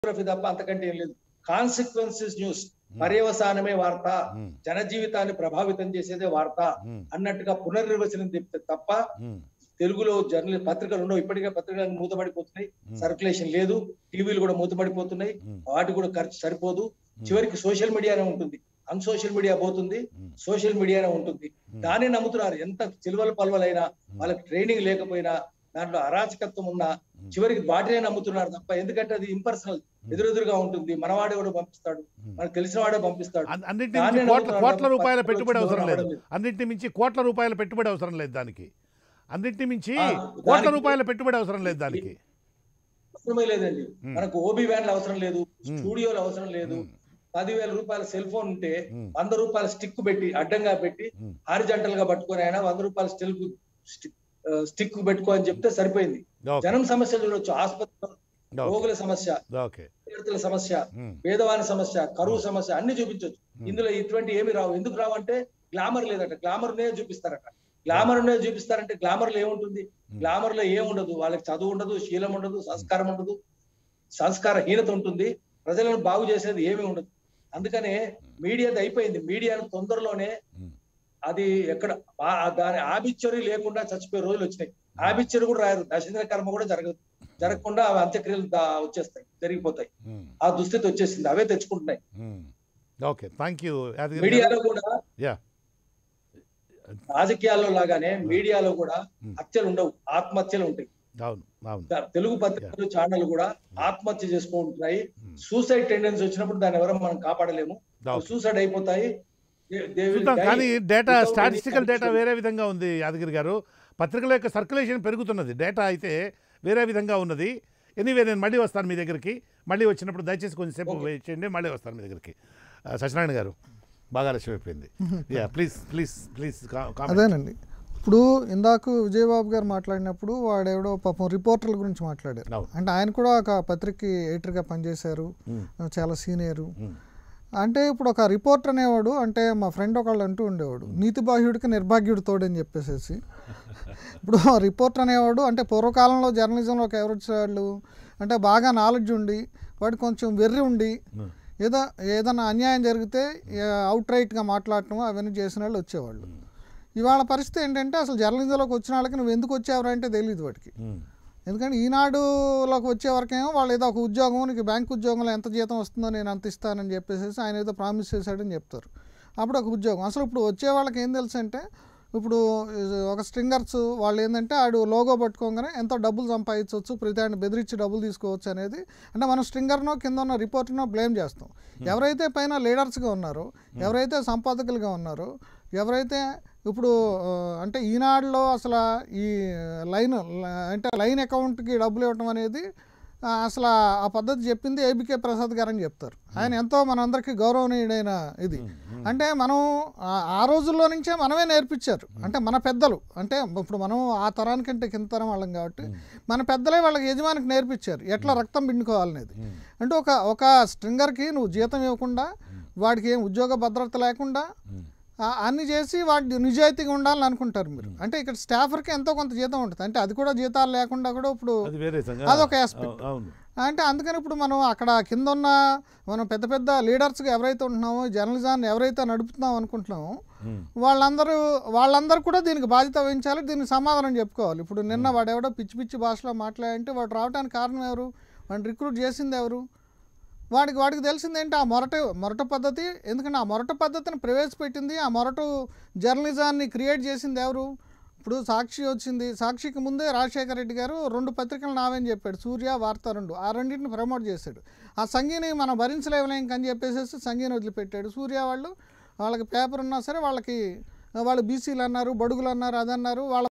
Photography తప్ప అంతకంటే ఏం లేదు కాన్సిక్వెన్సెస్ న్యూస్ పర్యవసానమే వార్త ఉమ్, జన జీవితాన్ని ప్రభావితం చేసేదే వార్త ఉమ్, అన్నట్టుగా పునర్నిర్వచనం చెప్తే తప్ప ఉమ్, తెలుగులో జర్నల్ పత్రికలు ఉండవు ఇప్పటికే పత్రికలు మూతపడిపోతున్నాయి ఉమ్, సర్క్యులేషన్ లేదు టీవీలు కూడా మూతపడిపోతున్నాయి ఉమ్, వాటి కూడా ఖర్చు సరిపోదు చివరికి సోషల్ మీడియానే ఉంటుంది అన్సోషల్ మీడియా పోతుంది ఉమ్, సోషల్ మీడియానే ఉంటుంది ఉమ్, దాన్ని నమ్ముతున్నారు ఎంత చిలువల పల్వలైనా వాళ్ళకి ట్రైనింగ్ లేకపోయినా దాంట్లో అరాచకత్వం ఉన్నా చివరికి వాటినే నమ్ముతున్నారు తప్ప ఎందుకంటే అది ఇంపర్సనల్ ఎదురెదురుగా ఉంటుంది మనవాడే కూడా పంపిస్తాడు ఉమ్. మనకు తెలిసిన వాడే పంపిస్తాడు అన్- అన్నింటి దాన్నే మించి కోట్ల నమ్ముతున్నారు కోట్ల తప్ప రూపాయల పత్రికలు పెట్టుబడి వచ్చి అవసరం లేదు రావడం లేదు. అన్నింటి మించి కోట్ల రూపాయల పెట్టుబడి అవసరం లేదు దానికి అన్నింటి మించి ఆ, కోట్ల దానికి- రూపాయల పెట్టుబడి అవసరం లేదు దానికి అవసరమే లేదండి ఉమ్. మనకు ఓబీ వ్యాన్లు అవసరం లేదు ఉమ్. స్టూడియోలు అవసరం లేదు ఉమ్, పదివేల రూపాయల సెల్ ఫోన్ ఉంటే ఉమ్, వంద రూపాయల స్టిక్ పెట్టి అడ్డంగా పెట్టి ఉమ్. హారిజంటల్ గా పట్టుకొని ఆయన వంద రూపాయల స్టిల్ స్టిక్ పెట్టుకో అని చెప్తే సరిపోయింది ఓకే జనం సమస్యలు చూడొచ్చు ఆసుపత్రి ఓకే రోగుల సమస్య ఓకే విద్యార్థుల సమస్య ఉమ్, పేదవాని సమస్య కరువు సమస్య అన్ని చూపించవచ్చు ఉమ్. ఇందులో ఇటువంటి ఏమి రావు ఎందుకు రావు అంటే గ్లామర్ లేదట గ్లామర్ నే చూపిస్తారట గ్లామర్ నే చూపిస్తారంటే గ్లామర్ లో ఏముంటుంది గ్లామర్ లో ఏముండదు వాళ్ళకి చదువు ఉండదు శీలం ఉండదు సంస్కారం ఉండదు సంస్కార హీనత ఉంటుంది ప్రజలను బాగు చేసేది ఏమీ ఉండదు అందుకనే మీడియాది అయిపోయింది మీడియాను తొందరలోనే ఉమ్, అది ఎక్కడ ఆ- ఆ దాని ఆబిచ్చరి లేకుండా చచ్చిపోయే రోజులు వచ్చినాయి ఆబిచ్చరి కూడా రాయరు దశంద్ర కర్మ కూడా జరగదు జరగకుండా అవి అంత్యక్రియలు దా- వచ్చేస్తాయి జరిగిపోతాయి ఉమ్, ఆ దుస్థితి వచ్చేసింది అవే తెచ్చుకుంటున్నాయి um. Okay thank you Yadagiri garu. మీడియాలో కూడా యా రాజకీయాల్లో లాగానే మీడియాలో కూడా Hmm. హత్యలు ఉండవు ఆత్మహత్యలు ఉంటాయి అవును అవును ద- తెలుగు పత్రికలు ఛానల్ కూడా ఆత్మహత్య చేసుకుంటున్నాయి Hmm. సూసైడ్ టెండెన్సీ వచ్చినప్పుడు దాన్ని ఎవరో మనం కాపాడలేము ఓకే. సూసైడ్ అయిపోతాయి They- they will చూద్దాం die కానీ data without any statistical data condition. వేరే విధంగా ఉంది యాదగిరి గారు పత్రికల యొక్క సర్క్యులేషన్ పెరుగుతున్నది డేటా అయితే వేరే విధంగా ఉన్నది ఎనీవే నేను మళ్ళీ వస్తాను మీ దగ్గరికి మళ్ళీ వచ్చినప్పుడు దయచేసి కొంచెంసేపు Okay. వెయిట్ చేయండి మళ్ళీ వస్తాను మీ దగ్గరికి ఆ, సత్యనారాయణ గారు బాగా లక్ష్యం అయిపోయింది యా ప్లీజ్ ప్లీజ్ ప్లీజ్ అదేనండి ఇప్పుడు ఇందాక విజయబాబు గారు మాట్లాడినప్పుడు వాడెవడో పాపం రిపోర్టర్ల గురించి మాట్లాడారు అవును. అంటే ఆయన కూడా ఒక పత్రికకి ఎడిటర్గా పనిచేశారు చాలా సీనియరు అంటే ఇప్పుడు ఒక రిపోర్టర్ అనేవాడు అంటే మా ఫ్రెండ్ ఒకళ్ళు అంటూ ఉండేవాడు నీతి బాహ్యుడికి నిర్భాగ్యుడు తోడని చెప్పేసేసి ఇప్పుడు రిపోర్టర్ అనేవాడు అంటే పూర్వకాలంలో జర్నలిజంలోకి ఎవరు వచ్చేవాళ్ళు అంటే బాగా నాలెడ్జ్ ఉండి వాడు కొంచెం వెర్రి ఉండి ఏదో ఏదైనా అన్యాయం జరిగితే అవుట్ రైట్గా మాట్లాడటం అవన్నీ చేసిన వాళ్ళు వచ్చేవాళ్ళు ఇవాళ పరిస్థితి ఏంటంటే అసలు జర్నలిజంలోకి వచ్చిన వాళ్ళకి నువ్వు ఎందుకు వచ్చావురా అంటే తెలియదు వాడికి ఎందుకంటే ఈనాడులోకి వచ్చే వరకేమో వాళ్ళు ఏదో ఒక ఉద్యోగం నీకు బ్యాంక్ ఉద్యోగంలో ఎంత జీతం వస్తుందో నేను అంత ఇస్తానని చెప్పేసి ఆయన ఏదో ప్రామిస్ చేశాడని చెప్తారు అప్పుడు ఒక ఉద్యోగం అసలు ఇప్పుడు వచ్చే వాళ్ళకి ఏం తెలుసు అంటే ఇప్పుడు ఒక స్ట్రింగర్స్ వాళ్ళు ఏంటంటే ఆడు లోగో పట్టుకోగానే ఎంతో డబ్బులు సంపాదించవచ్చు ప్రతి ఆయన బెదిరించి డబ్బులు తీసుకోవచ్చు అనేది అంటే మనం స్ట్రింగర్నో కింద ఉన్న రిపోర్టర్నో బ్లేమ్ చేస్తాం ఎవరైతే పైన లీడర్స్గా ఉన్నారో ఎవరైతే సంపాదకులుగా ఉన్నారో ఎవరైతే ఇప్పుడు ఆ, అంటే ఈనాడులో అసలు ఈ లైన్ అంటే లైన్ అకౌంట్కి డబ్బులు ఇవ్వటం అనేది ఆ, అసలు ఆ పద్ధతి చెప్పింది ఏబికే ప్రసాద్ గారు అని చెప్తారు ఆయన ఎంతో మనందరికీ గౌరవనీయుడైన ఇది అంటే మనం ఆ- ఆ రోజుల్లో నుంచే మనమే నేర్పించారు అంటే మన పెద్దలు అంటే ఇప్పుడు మనం ఆ తరానికంటే కింద తరం వాళ్ళం కాబట్టి మన పెద్దలే వాళ్ళకి యజమానికి నేర్పించారు ఎట్లా రక్తం పిండుకోవాలనేది అంటే ఒక ఒక స్ట్రింగర్కి నువ్వు జీతం ఇవ్వకుండా వాడికి ఏం ఉద్యోగ భద్రత లేకుండా ఆ- అన్ని చేసి వాడి నిజాయితీగా ఉండాలని అనుకుంటారు మీరు అంటే ఇక్కడ స్టాఫర్కి ఎంతో కొంత జీతం ఉంటుంది అంటే అది కూడా జీతాలు లేకుండా కూడా ఇప్పుడు అది వేరే సంగతి. అదొక aspect. అవు- అవును అంటే అందుకని ఇప్పుడు మనం అక్కడ కింద ఉన్న మనం పెద్ద పెద్ద లీడర్స్గా ఎవరైతే ఉంటున్నామో జర్నలిజాన్ని ఎవరైతే నడుపుతున్నాం అనుకుంటున్నామో ఉమ్, వాళ్ళందరూ వాళ్ళందరూ కూడా దీనికి బాధ్యత వహించాలి దీనికి సమాధానం చెప్పుకోవాలి ఇప్పుడు నిన్న వాడు ఎవడో పిచ్చి పిచ్చి భాషలో మాట్లాడంటే వాడు రావడానికి కారణం ఎవరు వాడిని రిక్రూట్ చేసింది ఎవరు వాడికి వాడికి తెలిసిందేంటి ఆ మొరట మొరట పద్ధతి ఎందుకంటే ఆ మొరట పద్ధతిని ప్రవేశపెట్టింది ఆ మొరటు జర్నలిజాన్ని క్రియేట్ చేసింది ఎవరు ఇప్పుడు సాక్షి వచ్చింది సాక్షికి ముందే రాజశేఖర రెడ్డి గారు రెండు పత్రికలు నావని చెప్పాడు సూర్య వార్త రెండు ఆ రెండింటిని ప్రమోట్ చేశాడు ఆ సంగీని మనం భరించలేవులే ఇంకని చెప్పేసి సంగీని వదిలిపెట్టాడు సూర్య వాళ్ళు వాళ్ళకి పేపర్ ఉన్నా సరే వాళ్ళకి వాళ్ళు బీసీలు అన్నారు బడుగులు అన్నారు అదన్నారు వాళ్ళ